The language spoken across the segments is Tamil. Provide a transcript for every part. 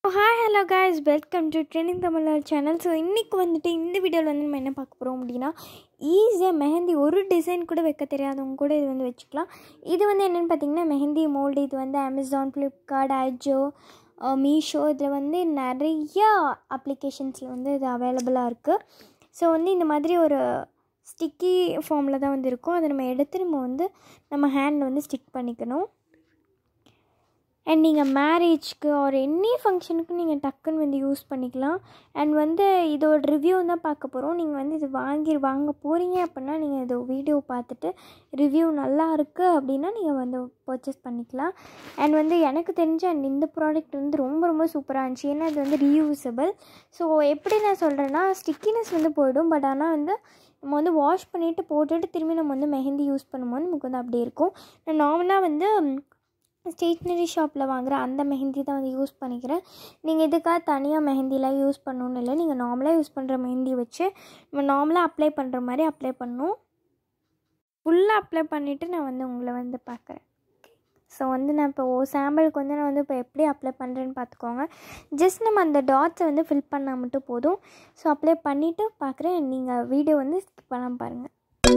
hi hello guys welcome to trending Tamizhar channel so இன்றைக்கி வந்துட்டு இந்த வீடியோவில் வந்து நம்ம என்ன பார்க்க போகிறோம் அப்படின்னா ஈஸியாக மெஹந்தி ஒரு டிசைன் கூட வைக்க தெரியாதவங்க கூட இது வந்து வச்சுக்கலாம் இது வந்து என்னென்னு பார்த்தீங்கன்னா மெஹந்தி மோல்டு இது வந்து அமேசான் ஃப்ளிப்கார்ட் அஜோ மீஷோ இதில் வந்து நிறையா அப்ளிகேஷன்ஸில் வந்து இது அவைலபிளாக இருக்குது ஸோ வந்து இந்த மாதிரி ஒரு ஸ்டிக்கி ஃபார்மில் தான் வந்து இருக்கும் அதை நம்ம எடுத்து நம்ம வந்து நம்ம ஹேண்டில் வந்து ஸ்டிக் பண்ணிக்கணும் அண்ட் நீங்கள் மேரேஜ்க்கு ஒரு எனி ஃபங்க்ஷனுக்கு நீங்கள் டக்குன்னு வந்து யூஸ் பண்ணிக்கலாம் அண்ட் வந்து இதோட ரிவ்யூ தான் பார்க்க போகிறோம் நீங்கள் வந்து இது வாங்கி வாங்க போகிறீங்க அப்படின்னா நீங்கள் இது வீடியோ பார்த்துட்டு ரிவ்யூ நல்லா இருக்குது அப்படின்னா நீங்கள் வந்து பர்ச்சேஸ் பண்ணிக்கலாம் அண்ட் வந்து எனக்கு தெரிஞ்ச அண்ட் இந்த ப்ராடக்ட் வந்து ரொம்ப ரொம்ப சூப்பராக இருந்துச்சு ஏன்னா இது வந்து ரீயூசபிள் ஸோ எப்படி நான் சொல்கிறேன்னா ஸ்டிக்கினஸ் வந்து போயிடும் பட் ஆனால் வந்து நம்ம வந்து வாஷ் பண்ணிவிட்டு போட்டுட்டு திரும்பி நம்ம வந்து மெஹந்தி யூஸ் பண்ணும்போது நமக்கு வந்து அப்படியே இருக்கும் நான் நார்மலாக வந்து ஸ்டேஷ்னரி ஷாப்பில் வாங்குகிற அந்த மெஹந்தி தான் வந்து யூஸ் பண்ணிக்கிறேன் நீங்கள் இதுக்காக தனியாக மெஹந்திலாம் யூஸ் பண்ணணும்னு இல்லை நீங்கள் நார்மலாக யூஸ் பண்ணுற மெஹந்தி வச்சு நம்ம நார்மலாக அப்ளை பண்ணுற மாதிரி அப்ளை பண்ணணும் ஃபுல்லாக அப்ளை பண்ணிவிட்டு நான் வந்து உங்களை வந்து பார்க்குறேன் ஸோ வந்து நான் இப்போ சாம்பிளுக்கு வந்து நான் வந்து இப்போ எப்படி அப்ளை பண்ணுறேன்னு பார்த்துக்கோங்க ஜஸ்ட் நம்ம அந்த டாட்ஸை வந்து ஃபில் பண்ணால் மட்டும் போதும் ஸோ அப்ளை பண்ணிவிட்டு பார்க்குறேன் நீங்கள் வீடியோ வந்து ஸ்கிப் பண்ணாமல் பாருங்கள்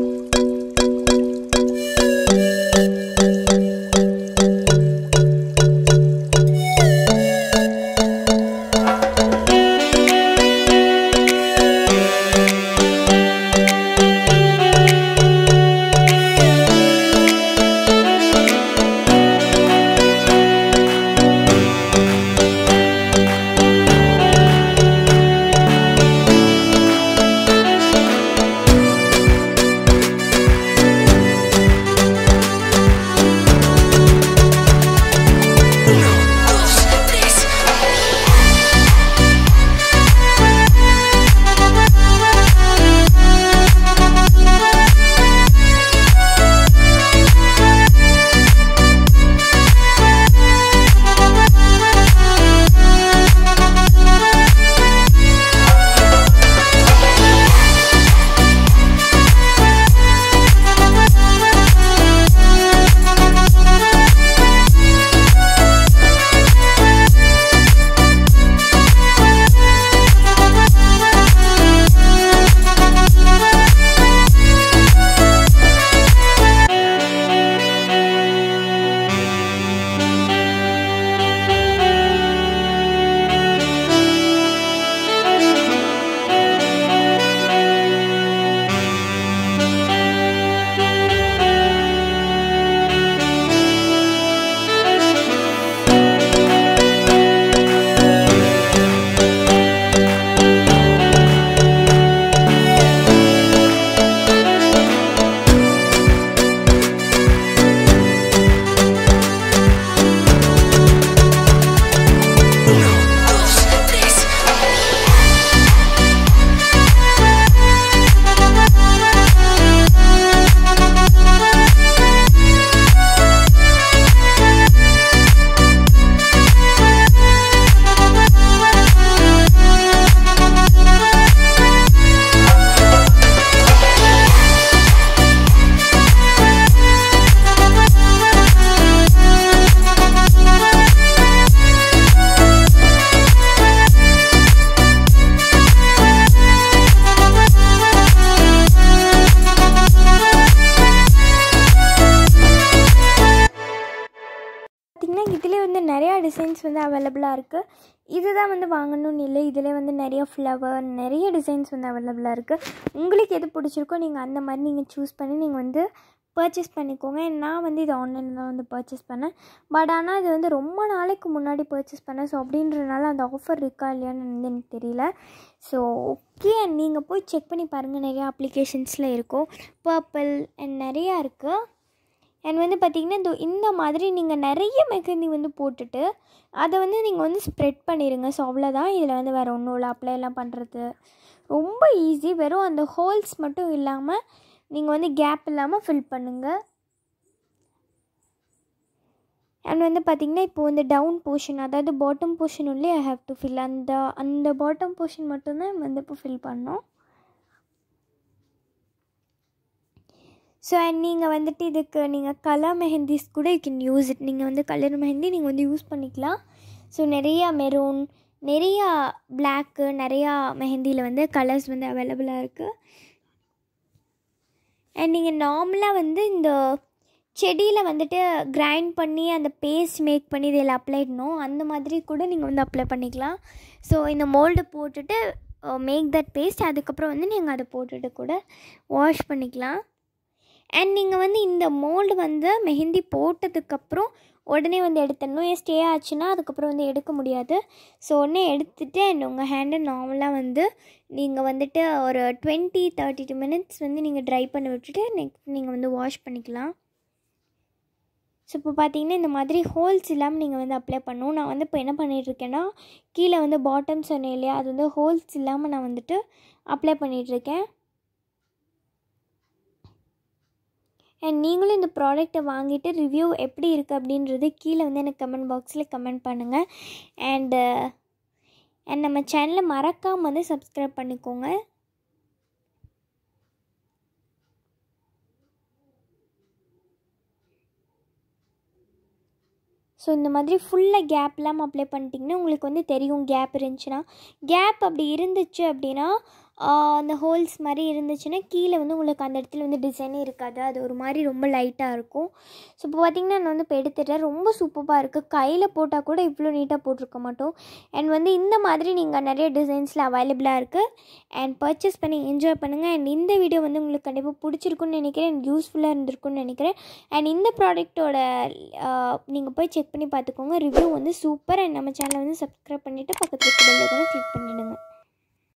பார்த்திங்கன்னா இதிலே வந்து நிறையா டிசைன்ஸ் வந்து அவைலபிளாக இருக்குது இதுதான் வந்து வாங்கணும்னு இல்லை இதில் வந்து நிறைய ஃப்ளவர் நிறைய டிசைன்ஸ் வந்து அவைலபிளாக இருக்குது உங்களுக்கு எது பிடிச்சிருக்கோ நீங்கள் அந்த மாதிரி நீங்கள் சூஸ் பண்ணி நீங்கள் வந்து பர்ச்சேஸ் பண்ணிக்கோங்க நான் வந்து இது ஆன்லைனில் தான் வந்து பர்ச்சேஸ் பண்ணேன் பட் ஆனால் இது வந்து ரொம்ப நாளைக்கு முன்னாடி பர்ச்சேஸ் பண்ணேன் ஸோ அப்படின்றனால அந்த ஆஃபர் இருக்கா இல்லையான்னு வந்து எனக்கு தெரியல ஸோ ஓகே நீங்கள் போய் செக் பண்ணி பாருங்கள் நிறையா அப்ளிகேஷன்ஸில் இருக்கும் பர்பிள் அண்ட் நிறையா இருக்குது அண்ட் வந்து பார்த்திங்கன்னா இந்த இந்த மாதிரி நீங்கள் நிறைய மெஹந்தி வந்து போட்டுட்டு அதை வந்து நீங்கள் வந்து ஸ்ப்ரெட் பண்ணிடுங்க ஸோ அவ்வளோதான் இதில் வந்து வேறு ஒன்றும் இல்லை அப்ளை எல்லாம் பண்ணுறது ரொம்ப ஈஸி வெறும் அந்த ஹோல்ஸ் மட்டும் இல்லாமல் நீங்கள் வந்து கேப் இல்லாமல் ஃபில் பண்ணுங்கள் அண்ட் வந்து பார்த்திங்கன்னா இப்போ வந்து டவுன் போர்ஷன் அதாவது பாட்டம் போர்ஷன் உள்ளே ஐ ஹாவ் டு ஃபில் அந்த அந்த பாட்டம் போர்ஷன் மட்டும்தான் வந்து இப்போ ஃபில் பண்ணோம் ஸோ அண்ட் நீங்கள் வந்துட்டு இதுக்கு நீங்கள் கலர் மெஹந்திஸ் கூட யூ கேன் யூஸ் இட் நீங்கள் வந்து கலர் மெஹந்தி நீங்கள் வந்து யூஸ் பண்ணிக்கலாம் ஸோ நிறையா மெரூன் நிறையா பிளாக்கு நிறையா மெஹந்தியில் வந்து கலர்ஸ் வந்து அவைலபிளாக இருக்குது அண்ட் நீங்கள் நார்மலாக வந்து இந்த செடியில் வந்துட்டு கிரைண்ட் பண்ணி அந்த பேஸ்ட் மேக் பண்ணி இதில் அப்ளை பண்ணணும் அந்த மாதிரி கூட நீங்கள் வந்து அப்ளை பண்ணிக்கலாம் ஸோ இந்த மோல்டு போட்டுட்டு மேக் தட் பேஸ்ட் அதுக்கப்புறம் வந்து நீங்கள் அதை போட்டுட்டு கூட வாஷ் பண்ணிக்கலாம் அண்ட் நீங்கள் வந்து இந்த மோல்டு வந்து மெஹந்தி போட்டதுக்கப்புறம் உடனே வந்து எடுத்துடணும் ஏன் ஸ்டே ஆச்சுன்னா அதுக்கப்புறம் வந்து எடுக்க முடியாது ஸோ உடனே எடுத்துகிட்டு அண்ட் உங்கள் ஹேண்டை நார்மலாக வந்து நீங்கள் வந்துட்டு ஒரு டுவெண்ட்டி தேர்ட்டி டூ மினிட்ஸ் வந்து நீங்கள் ட்ரை பண்ணி விட்டுட்டு நெக்ஸ்ட் நீங்கள் வந்து வாஷ் பண்ணிக்கலாம் ஸோ இப்போ பார்த்தீங்கன்னா இந்த மாதிரி ஹோல்ஸ் இல்லாமல் நீங்கள் வந்து அப்ளை பண்ணணும் நான் வந்து இப்போ என்ன பண்ணிகிட்ருக்கேன்னா கீழே வந்து பாட்டம் சொன்னேன் இல்லையா அது வந்து ஹோல்ஸ் இல்லாமல் நான் வந்துட்டு அப்ளை பண்ணிகிட்ருக்கேன் அண்ட் நீங்களும் இந்த ப்ராடக்ட்டை வாங்கிட்டு ரிவ்யூ எப்படி இருக்குது அப்படின்றது கீழே வந்து எனக்கு கமெண்ட் பாக்ஸில் கமெண்ட் பண்ணுங்கள் அண்டு அண்ட் நம்ம சேனலை மறக்காமல் வந்து சப்ஸ்கிரைப் பண்ணிக்கோங்க ஸோ இந்த மாதிரி ஃபுல்லாக கேப் இல்லாமல் அப்ளை பண்ணிட்டிங்கன்னா உங்களுக்கு வந்து தெரியும் கேப் இருந்துச்சுன்னா கேப் அப்படி இருந்துச்சு அப்படின்னா அந்த ஹோல்ஸ் மாதிரி இருந்துச்சுன்னா கீழே வந்து உங்களுக்கு அந்த இடத்துல வந்து டிசைனே இருக்காது அது ஒரு மாதிரி ரொம்ப லைட்டாக இருக்கும் ஸோ இப்போ பார்த்திங்கன்னா நான் வந்து இப்போ எடுத்துட்டேன் ரொம்ப சூப்பராக இருக்குது கையில் போட்டால் கூட இவ்வளோ நீட்டாக போட்டிருக்க மாட்டோம் அண்ட் வந்து இந்த மாதிரி நீங்கள் நிறைய டிசைன்ஸில் அவைலபிளாக இருக்குது அண்ட் பர்ச்சேஸ் பண்ணி என்ஜாய் பண்ணுங்கள் அண்ட் இந்த வீடியோ வந்து உங்களுக்கு கண்டிப்பாக பிடிச்சிருக்குன்னு நினைக்கிறேன் அண்ட் யூஸ்ஃபுல்லாக இருந்திருக்குன்னு நினைக்கிறேன் அண்ட் இந்த ப்ராடக்ட்டோட நீங்கள் போய் செக் பண்ணி பார்த்துக்கோங்க ரிவ்யூ வந்து சூப்பர் அண்ட் நம்ம சேனலை வந்து சப்ஸ்கிரைப் பண்ணிவிட்டு பக்கத்தில் இருக்க பெல் ஐக்கானை கிளிக் பண்ணிவிடுங்க